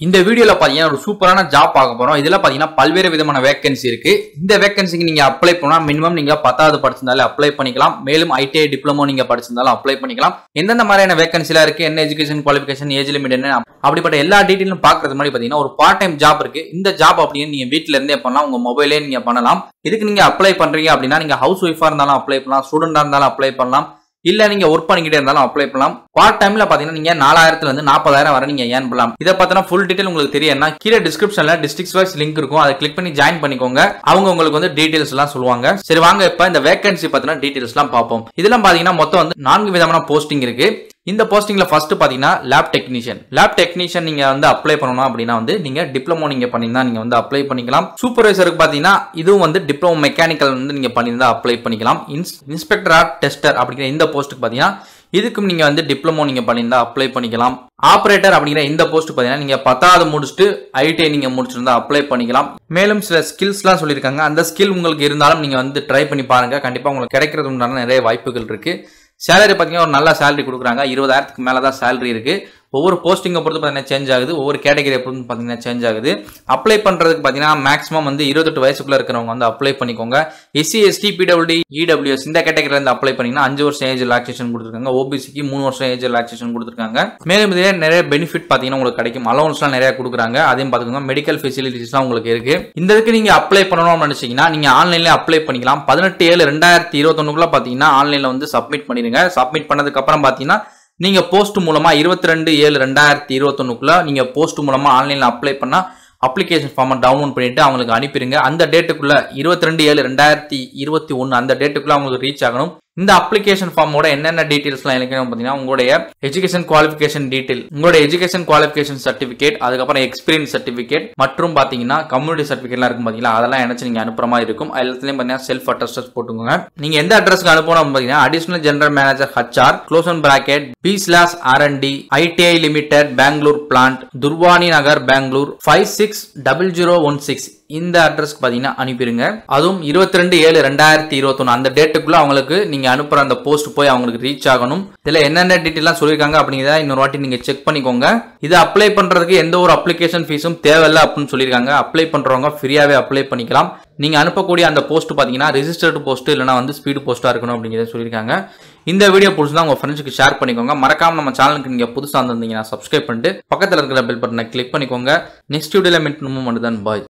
இந்த வீடியோல பாத்தீங்கன்னா ஒரு சூப்பரான ஜாப் பார்க்க போறோம் இதுல பாத்தீங்கன்னா பல்வேறு விதமான வேகன்சி இருக்கு இந்த வேகன்சிக்கு நீங்க அப்ளை பண்ணா மினிமம் நீங்க பத்தாவது படிச்சிருந்தாலும் அப்ளை பண்ணிக்கலாம் மேலும் ஐடிஐ டிப்ளமோ நீங்க படிச்சிருந்தாலும் அப்ளை பண்ணிக்கலாம் எந்தெந்த மாதிரியான வேகன்சிலாம் இருக்கு என்ன எஜுகேஷன் குவாலிஃபிகேஷன் ஏஜ் லிமிட் என்ன அப்படிப்பட்ட எல்லா டீட்டெயிலும் பாக்குறது மாதிரி பாத்தீங்கன்னா ஒரு பார்ட் டைம் ஜாப் இருக்கு இந்த ஜாப் அப்படின்னு நீங்க வீட்ல இருந்தே பண்ணலாம் உங்க மொபைலே நீங்க பண்ணலாம் இதுக்கு நீங்க அப்ளை பண்றீங்க அப்படின்னா நீங்க ஹவுஸ் ஒய்ஃபா இருந்தாலும் அப்ளை பண்ணலாம் ஸ்டூடெண்டா இருந்தாலும் அப்ளை பண்ணலாம் இல்ல நீங்க ஒர்க் பண்ணிக்கிட்டே இருந்தாலும் அப்ளை பண்ணலாம் பார்ட் டைம்ல பாத்தீங்கன்னா நீங்க நாலாயிரத்துல இருந்து நாற்பதாயிரம் வரை நீங்க ஏர்ன் பண்ணலாம் இதை பார்த்தா ஃபுல் டீடைல் உங்களுக்கு தெரியும்னா கீழே டிஸ்கிரிப்ஷன்ல டிஸ்ட்ரிக்ட் வைஸ் லிங்க் இருக்கும் அதை கிளிக் பண்ணி ஜாயின் பண்ணிக்கோங்க அவங்க உங்களுக்கு வந்து டீடைல்ஸ் எல்லாம் சொல்லுவாங்க சரி வாங்க இப்ப இந்த வேகன்சி பத்தின டீடைல்ஸ் எல்லாம் பார்ப்போம் இதெல்லாம் பாத்தீங்கன்னா மொத்தம் வந்து நான்கு விதமான போஸ்டிங் இருக்கு இந்த போஸ்டிங்ல ஃபர்ஸ்ட் பாத்தீங்கன்னா லேப் டெக்னீஷியன் லேப் டெக்னீஷியன் நீங்க வந்து அப்ளை பண்ணணும் அப்படின்னா வந்து நீங்க டிப்ளமோ நீங்க பண்ணியிருந்தா நீங்க வந்து அப்ளை பண்ணிக்கலாம் சூப்பர்வைசருக்கு பாத்தீங்கன்னா இதுவும் வந்து டிப்ளமோ மெக்கானிக்கல் வந்து நீங்க பண்ணியிருந்தா அப்ளை பண்ணிக்கலாம் இன்ஸ்பெக்டர் ஆர் டெஸ்டர் அப்படிங்கிற இந்த போஸ்ட்டுக்கு பாத்தீங்கன்னா இதுக்கும் நீங்க வந்து டிப்ளமோ நீங்க பண்ணியிருந்தா அப்ளை பண்ணிக்கலாம் ஆபரேட்டர் அப்படிங்கிற இந்த போஸ்ட் பாத்தீங்கன்னா நீங்க பத்தாவது முடிச்சுட்டு ஐடிஐ நீங்க முடிச்சிருந்தா அப்ளை பண்ணிக்கலாம் மேலும் சில ஸ்கில்ஸ்லாம் சொல்லியிருக்காங்க அந்த ஸ்கில் உங்களுக்கு இருந்தாலும் நீங்க வந்து ட்ரை பண்ணி பாருங்க கண்டிப்பா உங்களுக்கு கிடைக்கிறது உண்டான நிறைய வாய்ப்புகள் இருக்கு சேலரி பார்த்தீங்கன்னா ஒரு நல்ல சேலரி கொடுக்குறாங்க இருபதாயிரத்துக்கு மேலே தான் சேலரி இருக்கு ஒவ்வொரு போஸ்டிங்கை பொறுத்து பார்த்தீங்கன்னா சேஞ்ச் ஆகுது ஒவ்வொரு கேட்டகரியை பொறுத்து பார்த்தீங்கன்னா சேஞ்ச் ஆகுது அப்ளை பண்ணுறதுக்கு பார்த்தீங்கன்னா மேக்ஸிமம் வந்து இருபத்தெட்டு வயசுக்குள்ள இருக்கிறவங்க வந்து அப்ளை பண்ணிக்கோங்க எஸ்சி எஸ்டி பிடபிள்யூடி இடபிள்யூஎஸ் இந்த கேட்டகரியில் இருந்து அப்ளை பண்ணிங்கன்னா அஞ்சு வருஷம் ஏஜ் ரிலாக்ஸேஷன் கொடுத்துருக்காங்க ஓபிசிக்கு மூணு வருஷம் ஏஜ் ரிலாக்ஸேஷன் கொடுத்துருக்காங்க மேலும் இதே நிறைய பெனிஃபிட் பார்த்தீங்கன்னா உங்களுக்கு கிடைக்கும் அலௌன்ஸ்லாம் நிறைய கொடுக்குறாங்க அதையும் பார்த்துக்கோங்க மெடிக்கல் ஃபெசிலிட்டிஸ்லாம் உங்களுக்கு இருக்கு இந்த இதுக்கு நீங்க அப்ளை பண்ணணும்னு நினைச்சீங்கன்னா நீங்க ஆன்லைன்ல அப்ளை பண்ணிக்கலாம் பதினெட்டு ஏழு ரெண்டாயிரத்தி இருபத்தொன்னுக்குள்ள பார்த்தீங்கன்னா ஆன்லைன்ல வந்து சப்மிட் பண்ணிடுங்க சப்மிட் பண்ணதுக்கு அப்புறம் பார்த்தீங்கன்னா நீங்க போஸ்ட் மூலமா இருபத்தி ரெண்டு ஏழு ரெண்டாயிரத்தி இருபத்தொன்னுக்குள்ள நீங்க போஸ்ட் மூலமா ஆன்லைன்ல அப்ளை பண்ணா அப்ளிகேஷன் ஃபார்மை டவுன்லோட் பண்ணிட்டு அவங்களுக்கு அனுப்பிடுங்க அந்த டேட்டுக்குள்ள இருபத்தி ரெண்டு ஏழு ரெண்டாயிரத்தி இருபத்தி ஒன்று அந்த டேட்டுக்குள்ள அவங்களுக்கு ரீச் ஆகணும் இந்த அப்ளிகேஷன் ஃபார்மோட என்னென்ன டீடைல்ஸ்லாம் இணைக்கணும் பார்த்தீங்கன்னா உங்களுடைய எஜுகேஷன் குவாலிஃபிகேஷன் டீடைல் உங்களுடைய எஜுகேஷன் குவாலிஃபிகேஷன் சர்டிஃபிகேட் அதுக்கப்புறம் எக்ஸ்பீரியன்ஸ் சர்டிஃபிகேட் மற்றும் பார்த்தீங்கன்னா கம்யூனிட்டி சர்டிஃபிகேட்லாம் இருக்கும் பார்த்தீங்களா அதெல்லாம் இணைச்சு நீங்கள் அனுப்புற மாதிரி இருக்கும் எல்லாத்துலேயும் பார்த்தீங்கன்னா செல்ஃப் அட்ரஸ் போட்டுக்கோங்க நீங்கள் எந்த அட்ரஸ்க்கு அனுப்பணும் பார்த்தீங்கன்னா additional general manager HR close and bracket P slash R and D ITI limited Bengaluru plant Dooravani Nagar Bengaluru five six double zero one six இந்த அட்ரஸ்க்கு பார்த்தீங்கன்னா அனுப்பிடுங்க அதுவும் இருபத்தி ரெண்டு ஏழு ரெண்டாயிரத்தி இருபத்தொன்னு அந்த டேட்டுக்குள்ள அவங்களுக்கு நீங்க அனுப்புற அந்த போஸ்ட் போய் அவங்களுக்கு ரீச் ஆகணும் இதுல என்னென்ன டீட்டெயிலாம் சொல்லியிருக்காங்க அப்படிங்கிறத இன்னொரு வாட்டி நீங்க செக் பண்ணிக்கோங்க இது அப்ளை பண்றதுக்கு எந்த ஒரு அப்ளிகேஷன் ஃபீஸும் தேவையில்லை அப்படின்னு சொல்லியிருக்காங்க அப்ளை பண்றவங்க ஃப்ரீயாவே அப்ளை பண்ணிக்கலாம் நீங்க அனுப்பக்கூடிய அந்த போஸ்ட் பாத்தீங்கன்னா ரெஜிஸ்டர்டு போஸ்ட் இல்லைனா வந்து ஸ்பீடு போஸ்டா இருக்கணும் அப்படிங்கிறத சொல்லியிருக்காங்க இந்த வீடியோ பிடிச்சிருந்தா உங்க ஃப்ரெண்ட்ஸுக்கு ஷேர் பண்ணிக்கோங்க மறக்காம நம்ம சேனலுக்கு நீங்க புதுசா வந்திருந்தீங்கன்னா சப்ஸ்கிரைப் பண்ணிட்டு பக்கத்துல இருக்கிற பெல் பட்டனை கிளிக் பண்ணிக்கோங்க நெக்ஸ்ட் வீடியோல மீட் பண்ணுவோம் தான் பாய்